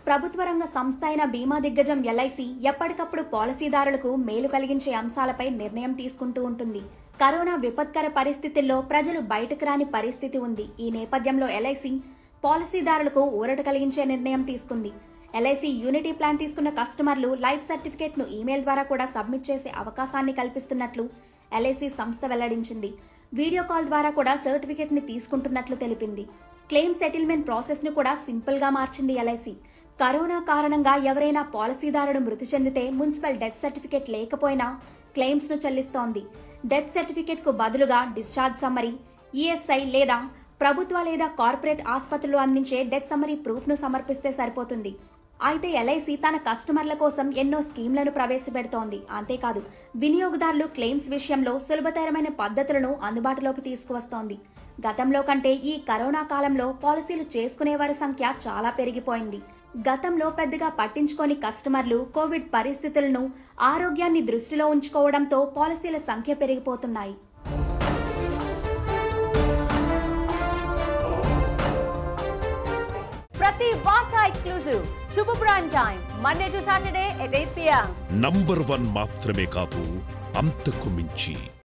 ప్రభుత్వ రంగ సంస్థ అయిన బీమా దిగ్గజం ఎల్ఐసి ఎప్పటికప్పుడు పాలసీదారులకు మేలు కలిగించే అంశాలపై నిర్ణయం తీసుకుంటూ ఉంటుంది కరోనా విపత్కర పరిస్థితుల్లో ప్రజలు బయటకు రాని పరిస్థితి ఉంది ఈ నేపథ్యంలో ఎల్ఐసి పాలసీదారులకు ఊరట కలిగించే నిర్ణయం తీసుకుంది ఎల్ఐసి యూనిటీ ప్లాన్ తీసుకున్న కస్టమర్లు లైఫ్ సర్టిఫికేట్ ను ఈమెయిల్ ద్వారా కూడా సబ్మిట్ చేసే అవకాశాన్ని కల్పిస్తున్నట్లు ఎల్ఐసి సంస్థ వెల్లడించింది వీడియో కాల్ ద్వారా కూడా సర్టిఫికేట్ ని తీసుకుంటున్నట్లు తెలిపింది క్లెయిమ్ సెటిల్మెంట్ ప్రాసెస్ ను కూడా సింపుల్ గా మార్చింది ఎల్ఐసి కరోనా కారణంగా ఎవరైనా పాలసీదారుడు మృతి చెందితే మున్సిపల్ డెత్ సర్టిఫికేట్ లేకపోయినా క్లెయిమ్స్ ను చెల్లిస్తోంది డెత్ సర్టిఫికేట్ కు బదులుగా డిశ్చార్జ్ సమ్మరీ ఈఎస్ఐ లేదా ప్రభుత్వ లేదా కార్పొరేట్ ఆసుపత్రులు అందించే డెత్ సమ్మరీ ప్రూఫ్ ను సమర్పిస్తే సరిపోతుంది అయితే ఎల్ఐసి తన కస్టమర్ల కోసం ఎన్నో స్కీమ్లను ప్రవేశపెడుతోంది అంతేకాదు వినియోగదారులు క్లెయిమ్స్ విషయంలో సులభతరమైన పద్ధతులను అందుబాటులోకి తీసుకువస్తోంది గతంలో కంటే ఈ కరోనా కాలంలో పాలసీలు చేసుకునే వారి సంఖ్య చాలా పెరిగిపోయింది గతంలో పెద్దగా పట్టించుకోని కస్టమర్లు కోవిడ్ పరిస్థితులను ఆరోగ్యాన్ని దృష్టిలో ఉంచుకోవడంతో పాలసీల సంఖ్య పెరిగిపోతున్నాయి ప్రతి వార్త exclusive super prime time Monday to Saturday at eight PM number one మాత్రమే కాదు అంతకు మించి